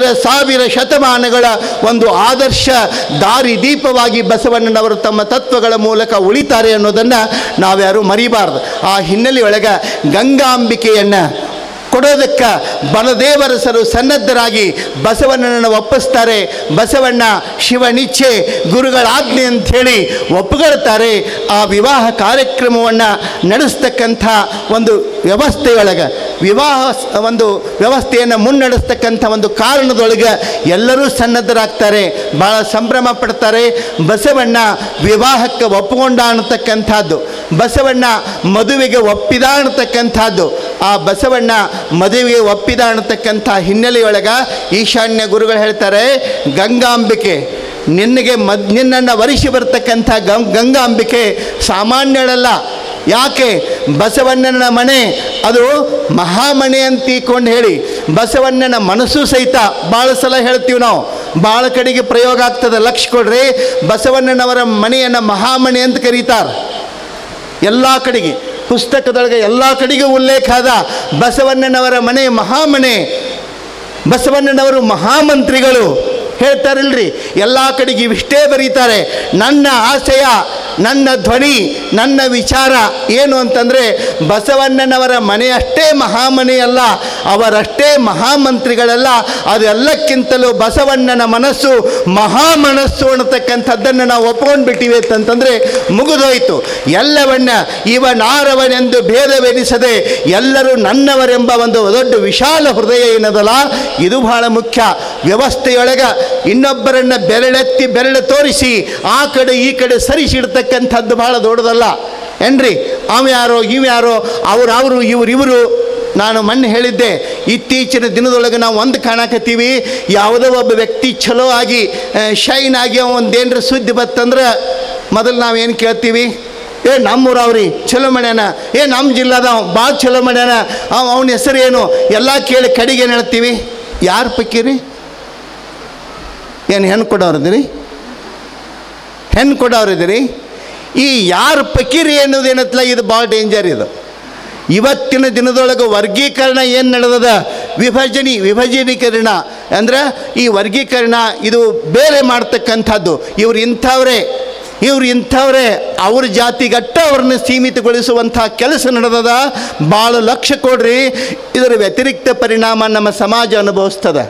ಸಾವಿರ ಶತಮಾನಗಳ ಒಂದು ಆದರ್ಶ ದಾರಿ ದೀಪವಾಗಿ ಬಸವಣ್ಣನವರು ತಮ್ಮ ತತ್ವಗಳ ಮೂಲಕ ಉಳಿತಾರೆ ಅನ್ನೋದನ್ನು ನಾವ್ಯಾರು ಮರಿಬಾರ್ದು ಆ ಹಿನ್ನೆಲೆಯೊಳಗೆ ಗಂಗಾಂಬಿಕೆಯನ್ನು ಕೊಡೋದಕ್ಕೆ ಬಲದೇವರಸರು ಸನ್ನದ್ಧರಾಗಿ ಬಸವಣ್ಣನನ್ನು ಒಪ್ಪಿಸ್ತಾರೆ ಬಸವಣ್ಣ ಶಿವನಿಚ್ಛೆ ಗುರುಗಳ ಆಜ್ಞೆ ಅಂಥೇಳಿ ಒಪ್ಪುಗೊಳ್ತಾರೆ ಆ ವಿವಾಹ ಕಾರ್ಯಕ್ರಮವನ್ನು ನಡೆಸ್ತಕ್ಕಂಥ ಒಂದು ವ್ಯವಸ್ಥೆಯೊಳಗೆ ವಿವಾಹ ಸ್- ಒಂದು ವ್ಯವಸ್ಥೆಯನ್ನು ಮುನ್ನಡೆಸ್ತಕ್ಕಂಥ ಒಂದು ಕಾರಣದೊಳಗೆ ಎಲ್ಲರೂ ಸನ್ನದ್ಧರಾಗ್ತಾರೆ ಭಾಳ ಸಂಭ್ರಮ ಪಡ್ತಾರೆ ಬಸವಣ್ಣ ವಿವಾಹಕ್ಕೆ ಒಪ್ಪಿಕೊಂಡ ಅನ್ನತಕ್ಕಂಥದ್ದು ಬಸವಣ್ಣ ಮದುವೆಗೆ ಒಪ್ಪಿದ ಅನ್ನತಕ್ಕಂಥದ್ದು ಆ ಬಸವಣ್ಣ ಮದುವೆಗೆ ಒಪ್ಪಿದ ಅನ್ನತಕ್ಕಂಥ ಹಿನ್ನೆಲೆಯೊಳಗೆ ಈಶಾನ್ಯ ಗುರುಗಳು ಹೇಳ್ತಾರೆ ಗಂಗಾಂಬಿಕೆ ನಿನಗೆ ಮದ್ ನಿನ್ನನ್ನು ವರಿಸಿ ಬರ್ತಕ್ಕಂಥ ಗಂ ಗಂಗಾಂಬಿಕೆ ಸಾಮಾನ್ಯಳಲ್ಲ ಯಾಕೆ ಬಸವಣ್ಣನ ಮನೆ ಅದು ಮಹಾಮಣಿ ಅಂತ ತಿಳ್ಕೊಂಡು ಹೇಳಿ ಬಸವಣ್ಣನ ಮನಸ್ಸು ಸಹಿತ ಭಾಳ ಸಲ ಹೇಳ್ತೀವಿ ನಾವು ಭಾಳ ಕಡೆಗೆ ಪ್ರಯೋಗ ಆಗ್ತದೆ ಲಕ್ಷ ಕೊಡ್ರಿ ಬಸವಣ್ಣನವರ ಮನೆಯನ್ನು ಮಹಾಮಣಿ ಅಂತ ಕರೀತಾರೆ ಎಲ್ಲ ಕಡೆಗೆ ಪುಸ್ತಕದೊಳಗೆ ಎಲ್ಲ ಕಡೆಗೂ ಉಲ್ಲೇಖ ಆದ ಬಸವಣ್ಣನವರ ಮನೆ ಮಹಾಮನೆ ಬಸವಣ್ಣನವರು ಮಹಾಮಂತ್ರಿಗಳು ಹೇಳ್ತಾರಲ್ರಿ ಎಲ್ಲ ಕಡೆಗೆ ಇವಿಷ್ಟೇ ಬರೀತಾರೆ ನನ್ನ ಆಶಯ ನನ್ನ ಧ್ವನಿ ನನ್ನ ವಿಚಾರ ಏನು ಅಂತಂದರೆ ಬಸವಣ್ಣನವರ ಮನೆಯಷ್ಟೇ ಮಹಾಮನೆ ಅಲ್ಲ ಅವರಷ್ಟೇ ಮಹಾಮಂತ್ರಿಗಳಲ್ಲ ಅದೆಲ್ಲಕ್ಕಿಂತಲೂ ಬಸವಣ್ಣನ ಮನಸ್ಸು ಮಹಾಮನಸ್ಸು ಅನ್ನತಕ್ಕಂಥದ್ದನ್ನು ನಾವು ಒಪ್ಕೊಂಡು ಬಿಟ್ಟಿವೆ ಅಂತಂದರೆ ಮುಗಿದೋಯ್ತು ಎಲ್ಲವನ್ನ ಇವನಾರವನೆಂದು ಭೇದವೆನಿಸದೆ ಎಲ್ಲರೂ ನನ್ನವರೆಂಬ ಒಂದು ದೊಡ್ಡ ವಿಶಾಲ ಹೃದಯ ಏನದಲ್ಲ ಇದು ಬಹಳ ಮುಖ್ಯ ವ್ಯವಸ್ಥೆಯೊಳಗೆ ಇನ್ನೊಬ್ಬರನ್ನ ಬೆರಳೆತ್ತಿ ಬೆರಳು ತೋರಿಸಿ ಆ ಕಡೆ ಈ ಕಡೆ ಸರಿಸಿಡ್ತಕ್ಕಂಥದ್ದು ಬಹಳ ದೊಡ್ಡದಲ್ಲ ಏನ್ರಿ ಅವ ಯಾರೋ ಇವ್ ಯಾರೋ ಅವ್ರು ಅವರು ಇವ್ರು ಇವರು ನಾನು ಮೊನ್ನೆ ಹೇಳಿದ್ದೆ ಇತ್ತೀಚಿನ ದಿನದೊಳಗೆ ನಾವು ಒಂದು ಕಾಣಕತ್ತೀವಿ ಯಾವುದೋ ಒಬ್ಬ ವ್ಯಕ್ತಿ ಚಲೋ ಆಗಿ ಶೈನ್ ಆಗಿ ಒಂದೇನ್ರ ಸುದ್ದಿ ಬತ್ತಂದ್ರೆ ಮೊದಲು ನಾವೇನು ಕೇಳ್ತೀವಿ ಏ ನಮ್ಮೂರವ್ರಿ ಚಲೋ ಮಾಡ್ಯಾನ ಏ ನಮ್ಮ ಜಿಲ್ಲಾದವ ಭಾಳ ಚಲೋ ಮಾಡ್ಯಾನ ಅವ ಅವನ ಹೆಸರು ಏನು ಎಲ್ಲ ಕೇಳಿ ಕಡೆಗೆ ಏನು ಹೇಳ್ತೀವಿ ಯಾರು ಪಕ್ಕಿರಿ ಏನು ಹೆಣ್ಣು ಕೊಡೋರಿದ್ದೀರಿ ಹೆಣ್ಣು ಕೊಡೋರಿದ್ದೀರಿ ಈ ಯಾರು ಪಕೀರಿ ಅನ್ನೋದೇನತ್ತಲ್ಲ ಇದು ಭಾಳ ಡೇಂಜರ್ ಇದು ಇವತ್ತಿನ ದಿನದೊಳಗೆ ವರ್ಗೀಕರಣ ಏನು ನಡೆದದ ವಿಭಜನೆ ವಿಭಜನೀಕರಣ ಅಂದ್ರೆ ಈ ವರ್ಗೀಕರಣ ಇದು ಬೇರೆ ಮಾಡ್ತಕ್ಕಂಥದ್ದು ಇವ್ರು ಇಂಥವ್ರೆ ಇವ್ರು ಇಂಥವ್ರೆ ಅವ್ರ ಜಾತಿಗಟ್ಟ ಅವ್ರನ್ನ ಸೀಮಿತಗೊಳಿಸುವಂಥ ಕೆಲಸ ನಡೆದದ ಭಾಳ ಲಕ್ಷ್ಯ ಕೊಡ್ರಿ ಇದರ ವ್ಯತಿರಿಕ್ತ ಪರಿಣಾಮ ನಮ್ಮ ಸಮಾಜ ಅನುಭವಿಸ್ತದೆ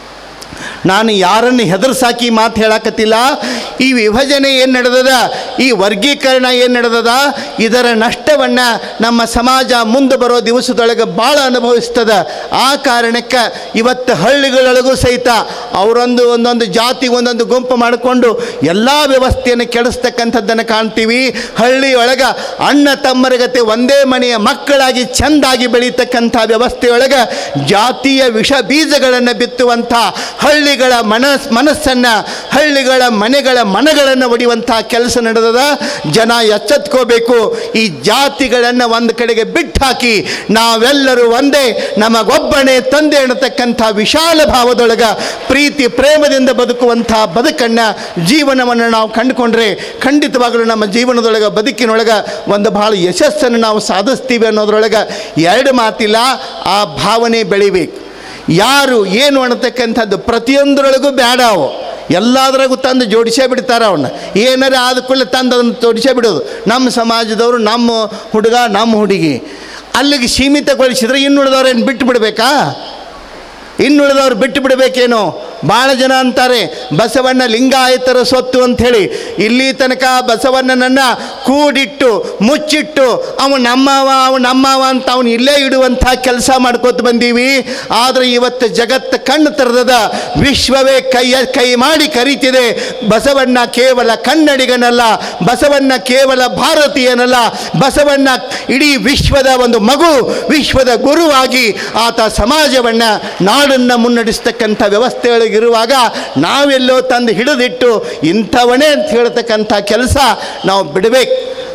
ನಾನು ಯಾರನ್ನು ಹೆದರ್ಸಾಕಿ ಮಾತು ಹೇಳಕತ್ತಿಲ್ಲ ಈ ವಿಭಜನೆ ಏನು ನಡೆದದ ಈ ವರ್ಗೀಕರಣ ಏನು ನಡೆದದ ಇದರ ನಷ್ಟವನ್ನು ನಮ್ಮ ಸಮಾಜ ಮುಂದೆ ಬರೋ ದಿವಸದೊಳಗೆ ಭಾಳ ಅನುಭವಿಸ್ತದ ಆ ಕಾರಣಕ್ಕೆ ಇವತ್ತು ಹಳ್ಳಿಗಳೊಳಗೂ ಸಹಿತ ಅವರೊಂದು ಒಂದೊಂದು ಜಾತಿಗೆ ಒಂದೊಂದು ಗುಂಪು ಮಾಡಿಕೊಂಡು ಎಲ್ಲ ವ್ಯವಸ್ಥೆಯನ್ನು ಕೆಡಿಸ್ತಕ್ಕಂಥದ್ದನ್ನು ಕಾಣ್ತೀವಿ ಹಳ್ಳಿಯೊಳಗೆ ಅಣ್ಣ ತಮ್ಮರಗತೆ ಒಂದೇ ಮನೆಯ ಮಕ್ಕಳಾಗಿ ಚೆಂದಾಗಿ ಬೆಳೀತಕ್ಕಂಥ ವ್ಯವಸ್ಥೆಯೊಳಗೆ ಜಾತಿಯ ವಿಷ ಬೀಜಗಳನ್ನು ಬಿತ್ತುವಂಥ ಹಳ್ಳಿಗಳ ಮನಸ್ ಮನಸ್ಸನ್ನು ಹಳ್ಳಿಗಳ ಮನೆಗಳ ಮನಗಳನ್ನು ಒಡೆಯುವಂಥ ಕೆಲಸ ನಡೆದದ ಜನ ಎಚ್ಚೆತ್ಕೋಬೇಕು ಈ ಜಾತಿಗಳನ್ನು ಒಂದು ಕಡೆಗೆ ಬಿಟ್ಟು ಹಾಕಿ ನಾವೆಲ್ಲರೂ ಒಂದೇ ನಮಗೊಬ್ಬನೇ ತಂದೆ ಅನ್ನತಕ್ಕಂಥ ವಿಶಾಲ ಭಾವದೊಳಗೆ ಪ್ರೀತಿ ಪ್ರೇಮದಿಂದ ಬದುಕುವಂಥ ಬದುಕನ್ನು ಜೀವನವನ್ನು ನಾವು ಕಂಡುಕೊಂಡ್ರೆ ಖಂಡಿತವಾಗಲೂ ನಮ್ಮ ಜೀವನದೊಳಗೆ ಬದುಕಿನೊಳಗೆ ಒಂದು ಬಹಳ ಯಶಸ್ಸನ್ನು ನಾವು ಸಾಧಿಸ್ತೀವಿ ಅನ್ನೋದ್ರೊಳಗೆ ಎರಡು ಮಾತಿಲ್ಲ ಆ ಭಾವನೆ ಬೆಳಿಬೇಕು ಯಾರು ಏನು ಅನ್ನತಕ್ಕಂಥದ್ದು ಪ್ರತಿಯೊಂದರೊಳಗೂ ಬೇಡ ಅವು ಎಲ್ಲದರಾಗೂ ತಂದು ಜೋಡಿಸೇ ಬಿಡ್ತಾರೆ ಅವನ್ನ ಏನಾರ ಆದ ಕೂಡಲೇ ತಂದು ಅದನ್ನು ಜೋಡಿಸೇ ಬಿಡೋದು ನಮ್ಮ ಸಮಾಜದವರು ನಮ್ಮ ಹುಡುಗ ನಮ್ಮ ಹುಡುಗಿ ಅಲ್ಲಿಗೆ ಸೀಮಿತಗೊಳಿಸಿದ್ರೆ ಇನ್ನುಳಿದವ್ರೇನು ಬಿಟ್ಟು ಬಿಡಬೇಕಾ ಇನ್ನುಳಿದವ್ರು ಬಿಟ್ಟು ಬಿಡಬೇಕೇನೋ ಭಾಳ ಜನ ಅಂತಾರೆ ಬಸವಣ್ಣ ಲಿಂಗಾಯತರ ಸ್ವತ್ತು ಅಂಥೇಳಿ ಇಲ್ಲಿ ತನಕ ಬಸವಣ್ಣನನ್ನು ಕೂಡಿಟ್ಟು ಮುಚ್ಚಿಟ್ಟು ಅವ ನಮ್ಮವ ಅವ ನಮ್ಮವ ಅಂತ ಅವನು ಇಲ್ಲೇ ಇಡುವಂಥ ಕೆಲಸ ಮಾಡ್ಕೋತ ಬಂದೀವಿ ಆದರೆ ಇವತ್ತು ಜಗತ್ತು ಕಣ್ಣು ತೆರೆದದ ವಿಶ್ವವೇ ಕೈಯ ಕೈ ಮಾಡಿ ಕರೀತಿದೆ ಬಸವಣ್ಣ ಕೇವಲ ಕನ್ನಡಿಗನಲ್ಲ ಬಸವಣ್ಣ ಕೇವಲ ಭಾರತೀಯನಲ್ಲ ಬಸವಣ್ಣ ಇಡೀ ವಿಶ್ವದ ಒಂದು ಮಗು ವಿಶ್ವದ ಗುರುವಾಗಿ ಆತ ಸಮಾಜವನ್ನು ನಾಡನ್ನು ಮುನ್ನಡೆಸ್ತಕ್ಕಂಥ ವ್ಯವಸ್ಥೆಯೊಳಗಿರುವಾಗ ನಾವೆಲ್ಲೋ ತಂದು ಹಿಡಿದಿಟ್ಟು ಇಂಥವನೇ ಅಂತ ಹೇಳ್ತಕ್ಕಂಥ ಕೆಲಸ ನಾವು ಬಿಡಬೇಕು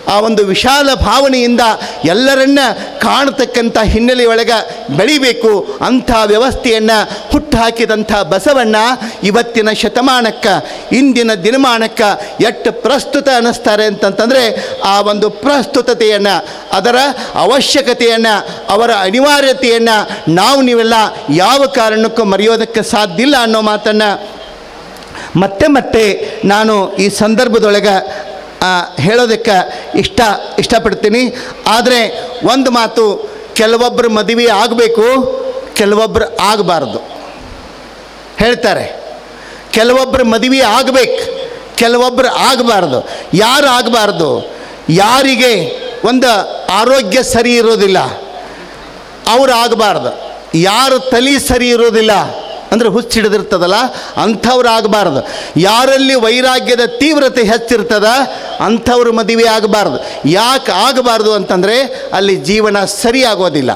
ಆ ಒಂದು ವಿಶಾಲ ಭಾವನೆಯಿಂದ ಎಲ್ಲರನ್ನ ಕಾಣತಕ್ಕಂಥ ಹಿನ್ನೆಲೆಯೊಳಗೆ ಬೆಳಿಬೇಕು ಅಂಥ ವ್ಯವಸ್ಥೆಯನ್ನು ಹುಟ್ಟುಹಾಕಿದಂಥ ಬಸವಣ್ಣ ಇವತ್ತಿನ ಶತಮಾನಕ್ಕೆ ಇಂದಿನ ದಿನಮಾನಕ್ಕೆ ಎಷ್ಟು ಪ್ರಸ್ತುತ ಅನ್ನಿಸ್ತಾರೆ ಅಂತಂತಂದರೆ ಆ ಒಂದು ಪ್ರಸ್ತುತತೆಯನ್ನು ಅದರ ಅವಶ್ಯಕತೆಯನ್ನು ಅವರ ಅನಿವಾರ್ಯತೆಯನ್ನು ನಾವು ನೀವೆಲ್ಲ ಯಾವ ಕಾರಣಕ್ಕೂ ಮರೆಯೋದಕ್ಕೆ ಸಾಧ್ಯ ಇಲ್ಲ ಅನ್ನೋ ಮಾತನ್ನು ಮತ್ತೆ ಮತ್ತೆ ನಾನು ಈ ಸಂದರ್ಭದೊಳಗೆ ಆ, ಹೇಳೋದಕ್ಕೆ ಇಷ್ಟ ಇಷ್ಟಪಡ್ತೀನಿ ಆದರೆ ಒಂದು ಮಾತು ಕೆಲವೊಬ್ಬರು ಮದುವೆ ಆಗಬೇಕು ಕೆಲವೊಬ್ಬರು ಆಗಬಾರ್ದು ಹೇಳ್ತಾರೆ ಕೆಲವೊಬ್ಬರು ಮದುವೆ ಆಗಬೇಕು ಕೆಲವೊಬ್ಬರು ಆಗಬಾರ್ದು ಯಾರು ಆಗಬಾರ್ದು ಯಾರಿಗೆ ಒಂದು ಆರೋಗ್ಯ ಸರಿ ಇರೋದಿಲ್ಲ ಅವ್ರು ಆಗಬಾರ್ದು ಯಾರು ತಲೆ ಸರಿ ಇರೋದಿಲ್ಲ ಅಂದರೆ ಹುಚ್ಚಿಡಿದಿರ್ತದಲ್ಲ ಅಂಥವ್ರು ಆಗಬಾರ್ದು ಯಾರಲ್ಲಿ ವೈರಾಗ್ಯದ ತೀವ್ರತೆ ಹೆಚ್ಚಿರ್ತದ ಅಂಥವ್ರು ಮದುವೆ ಆಗಬಾರ್ದು ಯಾಕೆ ಆಗಬಾರ್ದು ಅಂತಂದರೆ ಅಲ್ಲಿ ಜೀವನ ಸರಿ ಆಗೋದಿಲ್ಲ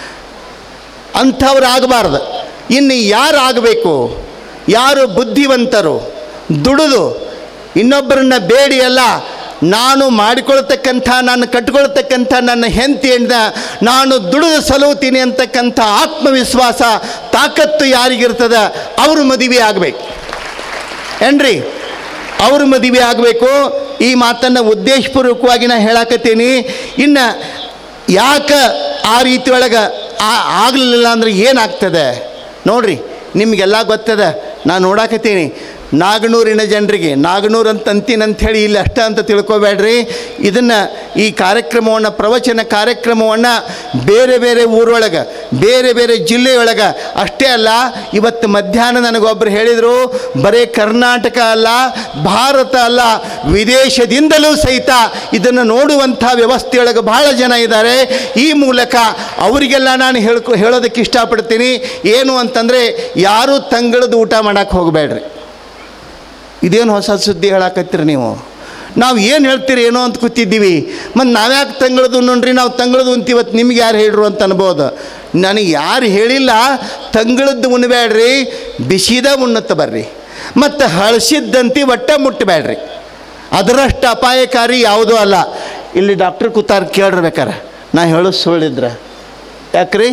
ಅಂಥವ್ರು ಆಗಬಾರ್ದು ಇನ್ನು ಯಾರು ಆಗಬೇಕು ಯಾರು ಬುದ್ಧಿವಂತರು ದುಡಿದು ಇನ್ನೊಬ್ಬರನ್ನ ಬೇಡಿ ಅಲ್ಲ ನಾನು ಮಾಡಿಕೊಳ್ತಕ್ಕಂಥ ನಾನು ಕಟ್ಕೊಳ್ತಕ್ಕಂಥ ನನ್ನ ಹೆಂಡತಿಯಿಂದ ನಾನು ದುಡಿದು ಸಲುತ್ತೀನಿ ಅಂತಕ್ಕಂಥ ಆತ್ಮವಿಶ್ವಾಸ ತಾಕತ್ತು ಯಾರಿಗಿರ್ತದ ಅವರು ಮದುವೆ ಆಗಬೇಕು ಏನ್ರಿ ಅವ್ರ ಮದುವೆ ಆಗಬೇಕು ಈ ಮಾತನ್ನು ಉದ್ದೇಶಪೂರ್ವಕವಾಗಿ ನಾ ಹೇಳಕತ್ತೀನಿ ಇನ್ನು ಯಾಕೆ ಆ ರೀತಿ ಒಳಗೆ ಆ ಆಗಲಿಲ್ಲ ಅಂದ್ರೆ ಏನಾಗ್ತದೆ ನೋಡ್ರಿ ನಿಮಗೆಲ್ಲ ಗೊತ್ತದ ನಾನು ನೋಡಾಕತ್ತೀನಿ ನಾಗನೂರಿನ ಜನರಿಗೆ ನಾಗನೂರು ಅಂತ ಅಂತೀನಿ ಅಂಥೇಳಿ ಇಲ್ಲಿ ಅಷ್ಟ ಅಂತ ತಿಳ್ಕೊಬೇಡ್ರಿ ಇದನ್ನು ಈ ಕಾರ್ಯಕ್ರಮವನ್ನು ಪ್ರವಚನ ಕಾರ್ಯಕ್ರಮವನ್ನು ಬೇರೆ ಬೇರೆ ಊರೊಳಗೆ ಬೇರೆ ಬೇರೆ ಜಿಲ್ಲೆಯೊಳಗೆ ಅಷ್ಟೇ ಅಲ್ಲ ಇವತ್ತು ಮಧ್ಯಾಹ್ನ ನನಗೊಬ್ಬರು ಹೇಳಿದರು ಬರೀ ಕರ್ನಾಟಕ ಅಲ್ಲ ಭಾರತ ಅಲ್ಲ ವಿದೇಶದಿಂದಲೂ ಸಹಿತ ಇದನ್ನು ನೋಡುವಂಥ ವ್ಯವಸ್ಥೆಯೊಳಗೆ ಭಾಳ ಜನ ಇದ್ದಾರೆ ಈ ಮೂಲಕ ಅವರಿಗೆಲ್ಲ ನಾನು ಹೇಳ್ಕೊ ಹೇಳೋದಕ್ಕೆ ಇಷ್ಟಪಡ್ತೀನಿ ಏನು ಅಂತಂದರೆ ಯಾರೂ ತಂಗಳದ ಊಟ ಮಾಡೋಕ್ಕೆ ಹೋಗಬೇಡ್ರಿ ಇದೇನು ಹೊಸ ಸುದ್ದಿ ಹೇಳಾಕತ್ತೀರಿ ನೀವು ನಾವು ಏನು ಹೇಳ್ತೀರಿ ಏನೋ ಅಂತ ಕೂತಿದ್ದೀವಿ ಮತ್ತು ನಾವ್ಯಾಕೆ ತಂಗಳದು ನೋಡ್ರಿ ನಾವು ತಂಗಳದು ಅಂತ ಇವತ್ತು ನಿಮ್ಗೆ ಯಾರು ಹೇಳ್ರು ಅಂತ ಅನ್ಬೋದು ನನಗೆ ಯಾರು ಹೇಳಿಲ್ಲ ತಂಗಳದ್ದು ಉಣ್ಬೇಡ್ರಿ ಬಿಸಿದ ಉಣ್ಣುತ್ತ ಬರ್ರಿ ಮತ್ತು ಹಳಸಿದ್ದಂತಿ ಒಟ್ಟ ಮುಟ್ಟಬೇಡ್ರಿ ಅದರಷ್ಟು ಅಪಾಯಕಾರಿ ಯಾವುದೂ ಅಲ್ಲ ಇಲ್ಲಿ ಡಾಕ್ಟ್ರ್ ಕೂತಾರ ಕೇಳಿರ್ಬೇಕಾರೆ ನಾ ಹೇಳೋ ಸುಳ್ಳಿದ್ರೆ ಯಾಕ್ರಿ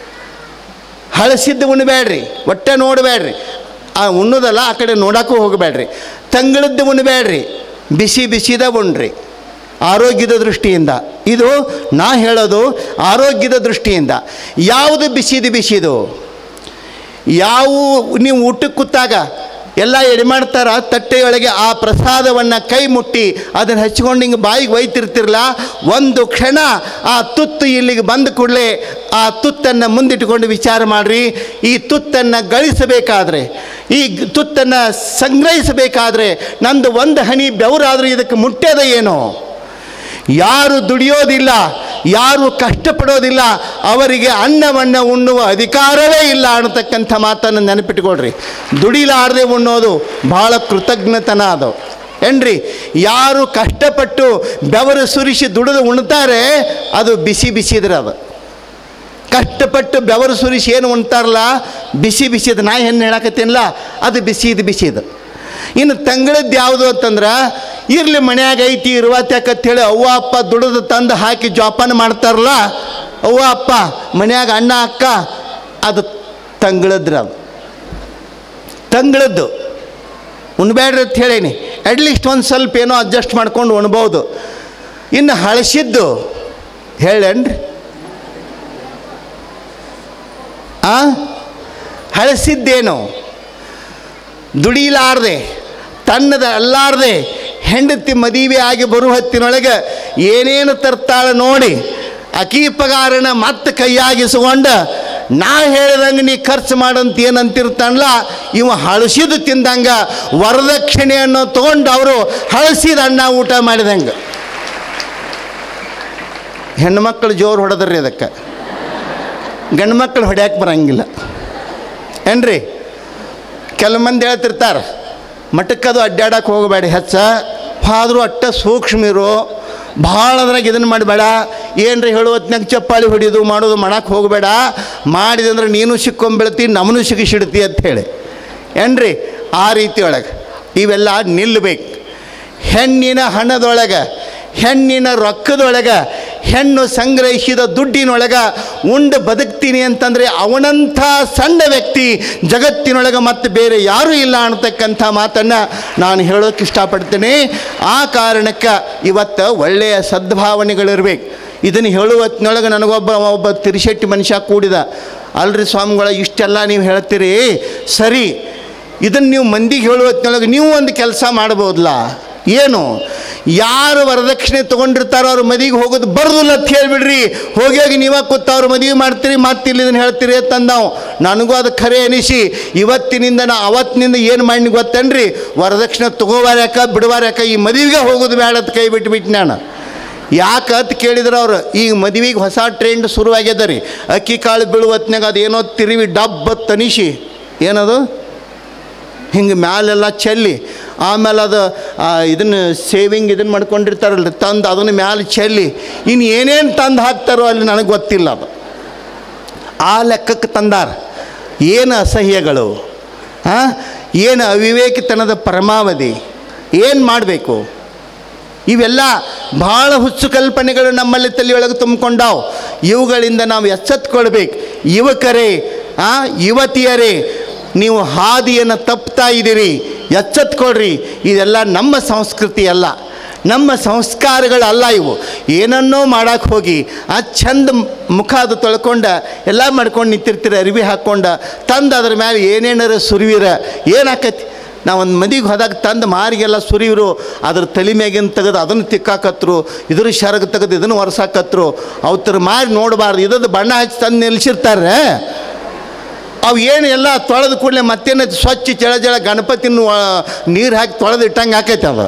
ಹಳಸಿದ್ದು ಉಣ್ಬೇಡ್ರಿ ಒಟ್ಟೆ ನೋಡಬೇಡ್ರಿ ಆ ಉಣ್ಣೋದಲ್ಲ ಆ ಕಡೆ ನೋಡೋಕ್ಕೂ ಹೋಗಬೇಡ್ರಿ ತಂಗಳದ್ದು ಉಣ್ಬೇಡ್ರಿ ಬಿಸಿ ಬಿಸಿದ ಉಣ್ರಿ ಆರೋಗ್ಯದ ದೃಷ್ಟಿಯಿಂದ ಇದು ನಾ ಹೇಳೋದು ಆರೋಗ್ಯದ ದೃಷ್ಟಿಯಿಂದ ಯಾವುದು ಬಿಸಿದು ಬಿಸಿದು ಯಾವ ನೀವು ಊಟಕ್ಕೆ ಕೂತಾಗ ಎಲ್ಲ ಎಡೆ ಮಾಡ್ತಾರ ತಟ್ಟೆಯೊಳಗೆ ಆ ಪ್ರಸಾದವನ್ನು ಕೈ ಮುಟ್ಟಿ ಅದನ್ನು ಹಚ್ಕೊಂಡು ಹಿಂಗೆ ಬಾಯಿಗೆ ಒಯ್ತಿರ್ತಿರಲ್ಲ ಒಂದು ಕ್ಷಣ ಆ ತುತ್ತು ಇಲ್ಲಿಗೆ ಬಂದ ಕೂಡಲೇ ಆ ತುತ್ತನ್ನು ಮುಂದಿಟ್ಟುಕೊಂಡು ವಿಚಾರ ಮಾಡಿರಿ ಈ ತುತ್ತನ್ನು ಗಳಿಸಬೇಕಾದ್ರೆ ಈ ಗ್- ತುತ್ತನ್ನು ಸಂಗ್ರಹಿಸಬೇಕಾದ್ರೆ ನಂದು ಒಂದು ಹನಿ ಬೆವರಾದರೂ ಇದಕ್ಕೆ ಮುಟ್ಟ್ಯದ ಏನೋ ಯಾರು ದುಡಿಯೋದಿಲ್ಲ ಯಾರು ಕಷ್ಟಪಡೋದಿಲ್ಲ ಅವರಿಗೆ ಅನ್ನವನ್ನು ಉಣ್ಣುವ ಅಧಿಕಾರವೇ ಇಲ್ಲ ಅನ್ನತಕ್ಕಂಥ ಮಾತನ್ನು ನೆನಪಿಟ್ಕೊಳ್ರಿ ದುಡಿಲಾರದೆ ಉಣ್ಣೋದು ಭಾಳ ಕೃತಜ್ಞತನ ಅದು ಏನ್ರಿ ಯಾರು ಕಷ್ಟಪಟ್ಟು ಬೆವರು ಸುರಿಸಿ ದುಡಿದು ಉಣ್ತಾರೆ ಅದು ಬಿಸಿ ಬಿಸಿದ್ರೆ ಅದು ಕಷ್ಟಪಟ್ಟು ಬೆವರು ಸುರಿಸಿ ಏನು ಉಣ್ತಾರಲ್ಲ ಬಿಸಿ ಬಿಸಿದು ನಾ ಏನು ಹೇಳಕತ್ತೀನಲ್ಲ ಅದು ಬಿಸಿದು ಬಿಸಿದು ಇನ್ನು ತಂಗಳದ್ದು ಯಾವುದು ಅಂತಂದ್ರೆ ಇರಲಿ ಮನ್ಯಾಗ ಐತಿ ಇರುವತ್ತೇಳಿ ಅವ್ವ ಅಪ್ಪ ದುಡಿದು ತಂದು ಹಾಕಿ ಜೋಪಾನ ಮಾಡ್ತಾರಲ್ಲ ಅವ್ವ ಅಪ್ಪ ಮನ್ಯಾಗ ಅಣ್ಣ ಅಕ್ಕ ಅದು ತಂಗಳದ್ರಿ ಅದು ತಂಗಳದ್ದು ಉಣ್ಬೇಡ್ರಿ ಅಂತ ಹೇಳೀನಿ ಅಟ್ಲೀಸ್ಟ್ ಒಂದು ಸ್ವಲ್ಪ ಏನೋ ಅಡ್ಜಸ್ಟ್ ಮಾಡ್ಕೊಂಡು ಉಣ್ಬೋದು ಇನ್ನು ಹಳಸಿದ್ದು ಹೇಳೇನ್ರಿ ಆ ಹಳಸಿದ್ದೇನು ದುಡಿಲಾರ್ದೆ ತನ್ನದ ಅಲ್ಲಾರ್ದೆ ಹೆಂಡತಿ ಮದುವೆ ಆಗಿ ಬರುವ ಹೊತ್ತಿನೊಳಗೆ ಏನೇನು ತರ್ತಾಳೆ ನೋಡಿ ಅಕಿ ಪಗಾರನ ಮತ್ತೆ ಕೈಯಾಗಿಸ್ಕೊಂಡ ನಾ ಹೇಳಿದಂಗೆ ನೀ ಖರ್ಚು ಮಾಡಂತ ಏನಂತಿರ್ತಾನಲ್ಲ ಇವ ಹಳಸಿದು ತಿಂದಂಗ ವರದಕ್ಷಿಣೆಯನ್ನು ತೊಗೊಂಡು ಅವರು ಹಳಸಿದ ಅನ್ನ ಊಟ ಮಾಡಿದಂಗೆ ಹೆಣ್ಮಕ್ಳು ಜೋರು ಹೊಡೆದ್ರಿ ಅದಕ್ಕೆ ಗಂಡು ಮಕ್ಕಳು ಹೊಡ್ಯಾಕೆ ಬರಂಗಿಲ್ಲ ಏನ್ರಿ ಕೆಲವು ಮಂದಿ ಹೇಳ್ತಿರ್ತಾರೆ ಮಠಕ್ಕದು ಅಡ್ಡಾಡಕ್ಕೆ ಹೋಗಬೇಡ ಹೆಚ್ಚ ಆದರೂ ಅಟ್ಟ ಸೂಕ್ಷ್ಮ ಇರು ಭಾಳ ಅದ್ರಾಗ ಇದನ್ನು ಮಾಡಬೇಡ ಏನ್ರಿ ಹೇಳುವತ್ನಾಗ ಚಪ್ಪಾಳಿ ಹೊಡಿಯೋದು ಮಾಡೋದು ಮಾಡಕ್ಕೆ ಹೋಗಬೇಡ ಮಾಡಿದಂದ್ರೆ ನೀನು ಸಿಕ್ಕೊಂಬೀಳ್ತಿ ನಮ್ಮನ್ನು ಸಿಗಿಸಿಡ್ತಿ ಅಂತ ಹೇಳಿ ಏನ್ರಿ ಆ ರೀತಿ ಒಳಗೆ ಇವೆಲ್ಲ ನಿಲ್ಲಬೇಕು ಹೆಣ್ಣಿನ ಹಣದೊಳಗೆ ಹೆಣ್ಣಿನ ರೊಕ್ಕದೊಳಗೆ ಹೆಣ್ಣು ಸಂಗ್ರಹಿಸಿದ ದುಡ್ಡಿನೊಳಗೆ ಉಂಡು ಬದುಕ್ತೀನಿ ಅಂತಂದರೆ ಅವನಂಥ ಸಣ್ಣ ವ್ಯಕ್ತಿ ಜಗತ್ತಿನೊಳಗೆ ಮತ್ತೆ ಬೇರೆ ಯಾರೂ ಇಲ್ಲ ಅನ್ನತಕ್ಕಂಥ ಮಾತನ್ನು ನಾನು ಹೇಳೋಕೆ ಇಷ್ಟಪಡ್ತೀನಿ ಆ ಕಾರಣಕ್ಕೆ ಇವತ್ತು ಒಳ್ಳೆಯ ಸದ್ಭಾವನೆಗಳಿರ್ಬೇಕು ಇದನ್ನು ಹೇಳುವತ್ತಿನೊಳಗೆ ನನಗೊಬ್ಬ ಒಬ್ಬ ತಿರುಶೆಟ್ಟಿ ಮನುಷ್ಯ ಕೂಡಿದ ಅಲ್ರಿ ಸ್ವಾಮಿಗಳ ಇಷ್ಟೆಲ್ಲ ನೀವು ಹೇಳ್ತೀರಿ ಸರಿ ಇದನ್ನು ನೀವು ಮಂದಿಗೆ ಹೇಳುವತ್ತಿನೊಳಗೆ ನೀವು ಒಂದು ಕೆಲಸ ಮಾಡ್ಬೋದಲ್ಲ ಏನು ಯಾರು ವರದಕ್ಷಿಣೆ ತೊಗೊಂಡಿರ್ತಾರೋ ಅವ್ರ ಮದಿಗೆ ಹೋಗೋದು ಬರ್ದಿಲ್ಲ ಅಂತ ಹೇಳಿಬಿಡ್ರಿ ಹೋಗಿ ಹೋಗಿ ನೀವೇ ಕೂತು ಅವ್ರ ಮದುವೆ ಮಾಡ್ತೀರಿ ಮತ್ತೆ ಇಲ್ಲಿ ಇದನ್ನು ಹೇಳ್ತೀರಿ ಅಂತಂದಾವು ನನಗೂ ಅದು ಖರೆ ಅನಿಸಿ ಇವತ್ತಿನಿಂದ ನಾ ಅವತ್ತಿನಿಂದ ಏನು ಮಾಡಿ ಗೊತ್ತೇನ್ರಿ ವರದಕ್ಷಿಣೆ ತೊಗೋವಾರ ಯಾಕ ಬಿಡುವಾರ ಯಾಕ ಈ ಮದುವೆಗೆ ಹೋಗೋದು ಬೇಡ ಅಂತ ಕೈ ಬಿಟ್ಬಿಟ್ಟು ನಾನು ಯಾಕೆ ಅಂತ ಕೇಳಿದ್ರೆ ಅವ್ರು ಈಗ ಮದುವೆಗೆ ಹೊಸ ಟ್ರೆಂಡ್ ಶುರುವಾಗ್ಯದ ರೀ ಅಕ್ಕಿ ಕಾಳು ಬೀಳುವತ್ನಾಗ ಅದೇನೋ ತಿರುವಿ ಡಬ್ಬ ತನಿಸಿ ಏನದು ಹಿಂಗೆ ಮ್ಯಾಲೆಲ್ಲ ಚೆಲ್ಲಿ ಆಮೇಲೆ ಅದು ಇದನ್ನು ಸೇವಿಂಗ್ ಇದನ್ನು ಮಾಡ್ಕೊಂಡಿರ್ತಾರಲ್ರಿ ತಂದು ಅದನ್ನು ಮ್ಯಾಲೆ ಚೆಲ್ಲಿ ಇನ್ನು ಏನೇನು ತಂದು ಹಾಕ್ತಾರೋ ಅಲ್ಲಿ ನನಗೆ ಗೊತ್ತಿಲ್ಲ ಅದು ಆ ಲೆಕ್ಕಕ್ಕೆ ತಂದಾರ ಏನು ಅಸಹ್ಯಗಳು ಹಾಂ ಏನು ಅವಿವೇಕಿತನದ ಪರಮಾವಧಿ ಏನು ಮಾಡಬೇಕು ಇವೆಲ್ಲ ಭಾಳ ಹುಚ್ಚು ಕಲ್ಪನೆಗಳು ನಮ್ಮಲ್ಲಿ ತಲೆಯೊಳಗೆ ತುಂಬಿಕೊಂಡಾವು ಇವುಗಳಿಂದ ನಾವು ಎಚ್ಚೆತ್ಕೊಳ್ಬೇಕು ಯುವಕರೇ ಆ ಯುವತಿಯರೇ ನೀವು ಹಾದಿಯನ್ನು ತಪ್ತಾ ಇದ್ದೀರಿ ಎಚ್ಚೆತ್ಕೊಳ್ರಿ ಇದೆಲ್ಲ ನಮ್ಮ ಸಂಸ್ಕೃತಿ ಅಲ್ಲ ನಮ್ಮ ಸಂಸ್ಕಾರಗಳಲ್ಲ ಇವು ಏನನ್ನೋ ಮಾಡಕ್ಕೆ ಹೋಗಿ ಆ ಚಂದ ಮುಖ ಅದು ತೊಳ್ಕೊಂಡು ಎಲ್ಲ ಮಾಡ್ಕೊಂಡು ನಿಂತಿರ್ತೀರ ಅರಿವಿ ಹಾಕ್ಕೊಂಡು ತಂದು ಅದ್ರ ಮೇಲೆ ಏನೇನಾರ ಸುರಿವಿರ ಏನಾಕತಿ ನಾವು ಒಂದು ಮದಿಗೆ ಹೋದಾಗ ತಂದು ಮಾರಿಗೆಲ್ಲ ಸುರಿವ್ರು ಅದ್ರ ತಲೆ ಮ್ಯಾಗಿನ ತೆಗೆದು ಅದನ್ನು ತಿಕ್ಕಾಕತ್ರು ಇದ್ರ ಶರಗ್ ತೆಗೆದು ಇದನ್ನು ಒರೆಸಾಕತ್ರು ಅವತ್ತರ ಮಾರಿ ನೋಡಬಾರ್ದು ಇದದ್ದು ಬಣ್ಣ ಹಚ್ಚಿ ತಂದು ನಿಲ್ಸಿರ್ತಾರೆ ಅವು ಏನು ಎಲ್ಲ ತೊಳೆದ ಕೂಡಲೇ ಮತ್ತೇನು ಸ್ವಚ್ಛ ಜಳ ಜಳ ಗಣಪತಿನ ನೀರು ಹಾಕಿ ತೊಳೆದು ಇಟ್ಟಂಗೆ ಆಕೈತೆ ಅದು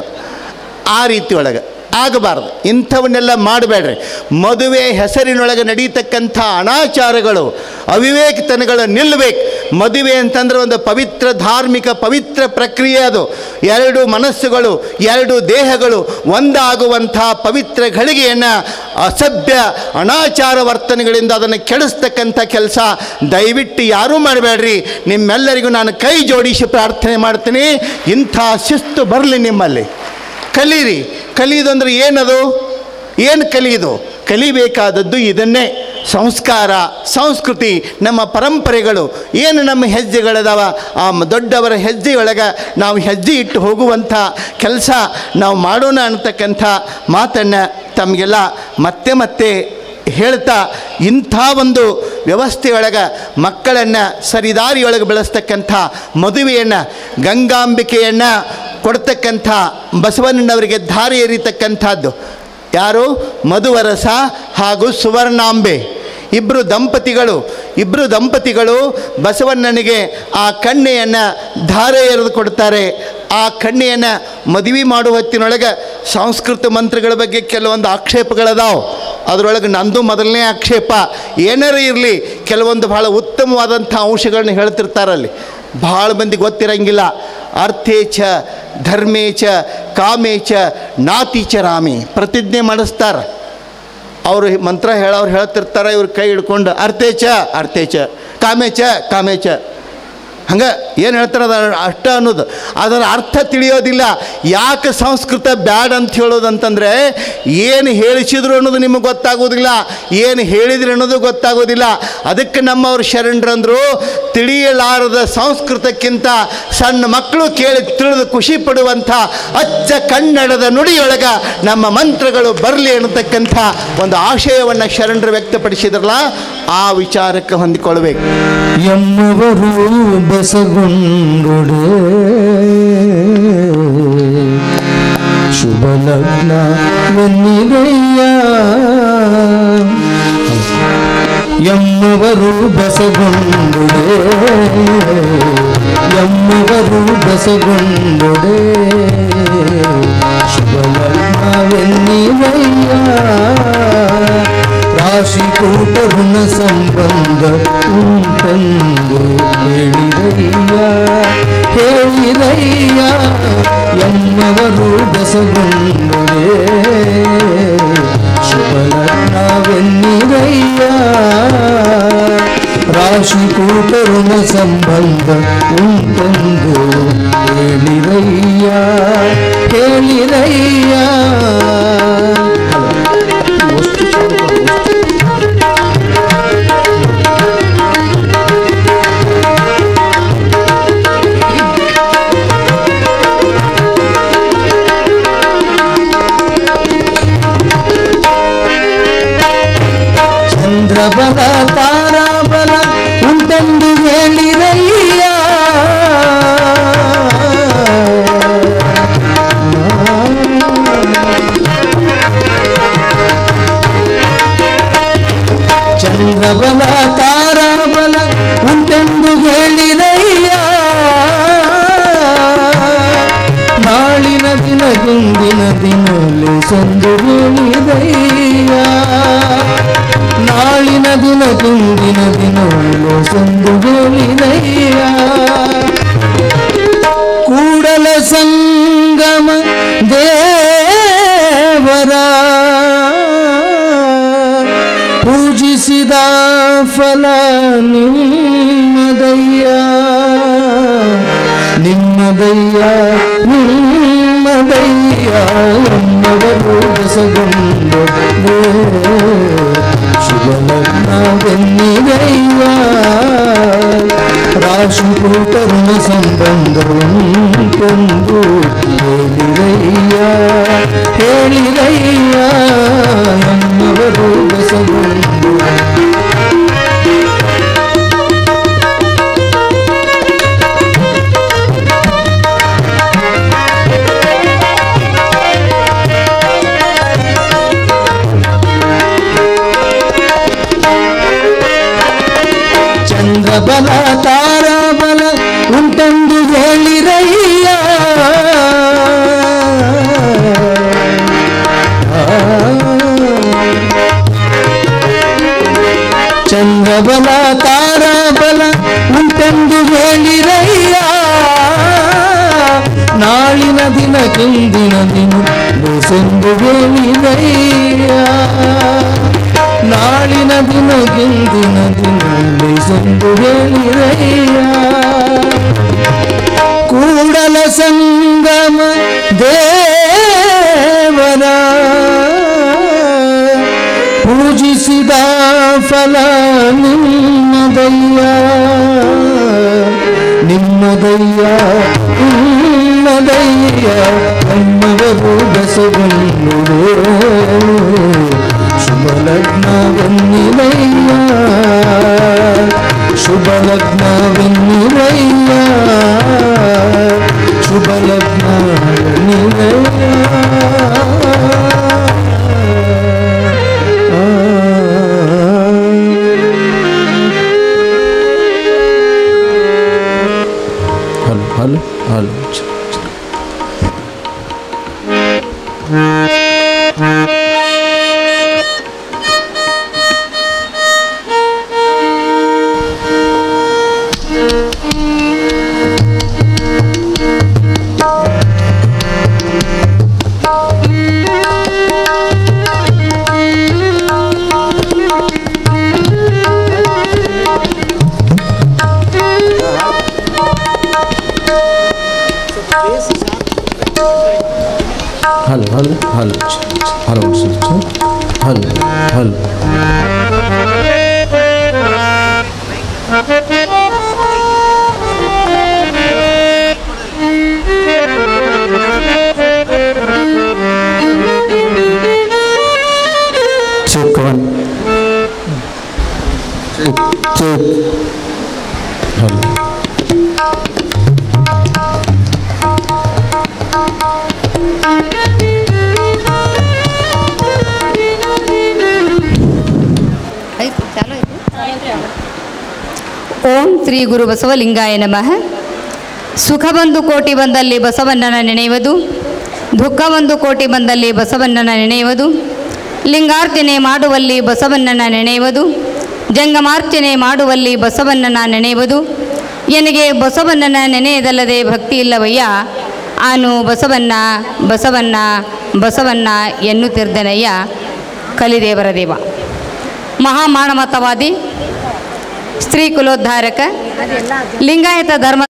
ಆ ರೀತಿ ಒಳಗೆ ಆಗಬಾರ್ದು ಇಂಥವನ್ನೆಲ್ಲ ಮಾಡಬೇಡ್ರಿ ಮದುವೆ ಹೆಸರಿನೊಳಗೆ ನಡೀತಕ್ಕಂಥ ಅನಾಚಾರಗಳು ಅವಿವೇಕತನಗಳು ನಿಲ್ಲಬೇಕು ಮದುವೆ ಅಂತಂದ್ರೆ ಒಂದು ಪವಿತ್ರ ಧಾರ್ಮಿಕ ಪವಿತ್ರ ಪ್ರಕ್ರಿಯೆ ಅದು ಎರಡು ಮನಸ್ಸುಗಳು ಎರಡು ದೇಹಗಳು ಒಂದಾಗುವಂಥ ಪವಿತ್ರ ಘಳಿಗೆಯನ್ನು ಅಸಭ್ಯ ಅನಾಚಾರ ವರ್ತನೆಗಳಿಂದ ಅದನ್ನು ಕೆಡಿಸ್ತಕ್ಕಂಥ ಕೆಲಸ ದಯವಿಟ್ಟು ಯಾರೂ ಮಾಡಬೇಡ್ರಿ ನಿಮ್ಮೆಲ್ಲರಿಗೂ ನಾನು ಕೈ ಜೋಡಿಸಿ ಪ್ರಾರ್ಥನೆ ಮಾಡ್ತೀನಿ ಇಂಥ ಶಿಸ್ತು ಬರಲಿ ನಿಮ್ಮಲ್ಲಿ ಕಲೀರಿ ಕಲಿಯೋದಂದ್ರೆ ಏನದು ಏನು ಕಲಿಯೋದು ಕಲಿಬೇಕಾದದ್ದು ಇದನ್ನೇ ಸಂಸ್ಕಾರ ಸಂಸ್ಕೃತಿ ನಮ್ಮ ಪರಂಪರೆಗಳು ಏನು ನಮ್ಮ ಹೆಜ್ಜೆಗಳದಾವ ಆ ಮ- ದೊಡ್ಡವರ ಹೆಜ್ಜೆಯೊಳಗೆ ನಾವು ಹೆಜ್ಜೆ ಇಟ್ಟು ಹೋಗುವಂಥ ಕೆಲಸ ನಾವು ಮಾಡೋಣ ಅಂತಕ್ಕಂಥ ಮಾತನ್ನು ತಮಗೆಲ್ಲ ಮತ್ತೆ ಮತ್ತೆ ಹೇಳ್ತಾ ಇಂಥ ಒಂದು ವ್ಯವಸ್ಥೆಯೊಳಗೆ ಮಕ್ಕಳನ್ನು ಸರಿದಾರಿಯೊಳಗೆ ಬೆಳೆಸ್ತಕ್ಕಂಥ ಮದುವೆಯನ್ನು ಗಂಗಾಂಬಿಕೆಯನ್ನು ಕೊಡ್ತಕ್ಕಂಥ ಬಸವಣ್ಣನವರಿಗೆ ದಾರಿ ಎರಿತಕ್ಕಂಥದ್ದು ಯಾರು ಮಧುವರಸ ಹಾಗೂ ಸುವರ್ಣಾಂಬೆ ಇಬ್ಬರು ದಂಪತಿಗಳು ಇಬ್ಬರು ದಂಪತಿಗಳು ಬಸವಣ್ಣನಿಗೆ ಆ ಕಣ್ಣೆಯನ್ನು ಧಾರೆ ಎರೆದು ಕೊಡ್ತಾರೆ ಆ ಕಣ್ಣೆಯನ್ನು ಮದುವೆ ಮಾಡುವ ಹೊತ್ತಿನೊಳಗೆ ಸಂಸ್ಕೃತ ಮಂತ್ರಗಳ ಬಗ್ಗೆ ಕೆಲವೊಂದು ಆಕ್ಷೇಪಗಳದಾವು ಅದರೊಳಗೆ ನಂದು ಮೊದಲನೇ ಆಕ್ಷೇಪ ಏನಾರ ಇರಲಿ ಕೆಲವೊಂದು ಭಾಳ ಉತ್ತಮವಾದಂಥ ಅಂಶಗಳನ್ನ ಹೇಳ್ತಿರ್ತಾರಲ್ಲಿ ಭಾಳ ಮಂದಿ ಗೊತ್ತಿರಂಗಿಲ್ಲ ಅರ್ಥೇಚ ಧರ್ಮೇಚ ಕಾಮೇಚ ನಾತಿಚ ರಾಮಿ ಪ್ರತಿಜ್ಞೆ ಮಾಡಿಸ್ತಾರೆ ಅವರು ಮಂತ್ರ ಹೇಳೋರು ಹೇಳ್ತಿರ್ತಾರೆ ಇವ್ರ ಕೈ ಹಿಡ್ಕೊಂಡು ಅರ್ಥೇಚ ಅರ್ಥೇಚ ಕಾಮೇಚ ಕಾಮೇಚ ಹಂಗೆ ಏನು ಹೇಳ್ತಾರೆ ಅದ ಅಷ್ಟ ಅನ್ನೋದು ಅದರ ಅರ್ಥ ತಿಳಿಯೋದಿಲ್ಲ ಯಾಕೆ ಸಂಸ್ಕೃತ ಬ್ಯಾಡ್ ಅಂತ ಹೇಳೋದಂತಂದರೆ ಏನು ಹೇಳಿಸಿದ್ರು ಅನ್ನೋದು ನಿಮಗೆ ಗೊತ್ತಾಗೋದಿಲ್ಲ ಏನು ಹೇಳಿದ್ರಿ ಅನ್ನೋದು ಗೊತ್ತಾಗೋದಿಲ್ಲ ಅದಕ್ಕೆ ನಮ್ಮವ್ರು ಶರಣರಂದರು ತಿಳಿಯಲಾರದ ಸಂಸ್ಕೃತಕ್ಕಿಂತ ಸಣ್ಣ ಮಕ್ಕಳು ಕೇಳಿ ತಿಳಿದು ಖುಷಿ ಪಡುವಂಥ ಅಚ್ಚ ಕನ್ನಡದ ನುಡಿಯೊಳಗ ನಮ್ಮ ಮಂತ್ರಗಳು ಬರಲಿ ಅನ್ನತಕ್ಕಂಥ ಒಂದು ಆಶಯವನ್ನು ಶರಣರು ವ್ಯಕ್ತಪಡಿಸಿದ್ರಲ್ಲ ಆ ವಿಚಾರಕ್ಕೆ ಹೊಂದಿಕೊಳ್ಬೇಕು ಎಮ್ಮವರು ಬೆಸಗೊಂಡುಡೆ ಶುಭ ಲಗ್ನ ವೆನ್ನಿದಯ್ಯ ಎಮ್ಮವರು ಬೆಸಗೊಂಡುಡೆ ಎಮ್ಮವರು ಬೆಸಗೊಂಡುಡೆ ಶುಭ ಲಗ್ನವೆನ್ನಿದಯ್ಯ ರಾಶಿಕೂಟ ಋಣ ಸಂಬಂಧ ಉಂಟೆಂದು ಹೇಳಿದಯ್ಯ ಹೇಳಿದಯ್ಯ ಎಮ್ಮವರು ಬೆಸಗೊಂಡುಡೆ ಶುಭಲಗ್ನವೆನ್ನಿದಯ್ಯ ರಾಶಿಕೂಟ ಋಣ ಸಂಬಂಧ ಉಂಟೆಂದು ಹೇಳಿರಯ್ಯ ಹೇಳಿರಯ್ಯ ಚಂದ್ರಬಲ ತಾರಾಬಲ ಉಂಟೆಂದು ಹೇಳಿರಯ್ಯ ಚಂದ್ರಬಲ ತಾರಾಬಲ ಉಂಟೆಂದು ಹೇಳಿರಯ್ಯ ನಾಳಿನ ದಿನ ಗುಂದಿನ ದಿನಲಿ ಸಂದು ಹೇಳಿರಯ್ಯ ನಾಳಿನ ದಿನ ಗುಂದಿನ ದಿನಲು ಸಂದು ಹೇಳಿರಯ್ಯ ಕೂಡಲ ಸಂಗಮ ದೇವರ ಪೂಜಿಸಿದ ಫಲ ನಿಮ್ಮದಯ್ಯ ನಿಮ್ಮದಯ್ಯ ನಿಮ್ಮದಯ್ಯ ಎನ್ನವರು ಬೆಸಗೊಂಡು ಶುಭಲಗ್ನವೆನ್ನಿದಯ್ಯ ರಾಶಿಪೂಟ ಋಣ ಸಂಬಂಧವುಂಟೆಂದು ಹೇಳಿರಯ್ಯ ಹೇಳಿರಯ್ಯ ಎನ್ನವರು ಬೆಸಗೊಂಡು ಚಂದ್ರಬಲ ತಾರಾಬಲ ಉಂಟೆಂದು ಹೇಳಿರಯ್ಯ ಚಂದ್ರಬಲ ತಾರಾಬಲ ಉಂಟೆಂದು ಹೇಳಿರಯ್ಯ ನಾಳಿನ ದಿನ ಕೆಂದಿನ ದಿನ ಬೆಸೆಂದು ಹೇಳಿರಯ್ಯ ನಾಳಿನ ದಿನ ಗೆಂದಿನ ದಿನ ಬೆಸೆಂದು ಹೇಳಿರಯ್ಯ ಕೂಡಲ ಸಂಗಮ ದೇವರ ಪೂಜಿಸಿದ ಫಲ ನಿಮ್ಮದಯ್ಯ ನಿಮ್ಮದಯ್ಯ ನಿಮ್ಮದಯ್ಯ ನಮ್ಮವರು ಬೆಸಗೊಂಡು ಶುಭ ಲಗ್ನವೆನ್ನಿರಯ್ಯ ಶುಭ ಲಗ್ನವೆನ್ನಿರಯ್ಯ ಶುಭ hello hello hello hello hello hello hello hello hello check one check check hello ಆಯ್ತು ಚಾಲು ಆಯ್ತು ಓಂ ಶ್ರೀ ಗುರು ಬಸವಲಿಂಗಾಯ ನಮಃ ಸುಖ ಬಂದು ಕೋಟಿ ಬಂದಲ್ಲಿ ಬಸವಣ್ಣನ ನೆನೆಯುವುದು ದುಃಖ ಒಂದು ಕೋಟಿ ಬಂದಲ್ಲಿ ಬಸವಣ್ಣನ ನೆನೆಯುವುದು ಲಿಂಗಾರ್ಚನೆ ಮಾಡುವಲ್ಲಿ ಬಸವಣ್ಣನ ನೆನೆಯುವುದು ಜಂಗಮಾರ್ಚನೆ ಮಾಡುವಲ್ಲಿ ಬಸವಣ್ಣನ ನೆನೆಯುವುದು ಎನಗೆ ಬಸವಣ್ಣನ ನೆನೆಯದಲ್ಲದೆ ಭಕ್ತಿ ಇಲ್ಲವಯ್ಯ ಆನು ಬಸವಣ್ಣ ಬಸವಣ್ಣ ಬಸವಣ್ಣ ಎನ್ನುತ್ತಿರ್ದನಯ್ಯ ಕಲಿದೇವರ ದೇವ ಮಹಾಮಾನವತವಾದಿ ಸ್ತ್ರೀ ಕುಲೋದ್ಧಾರಕ ಲಿಂಗಾಯತ ಧರ್ಮ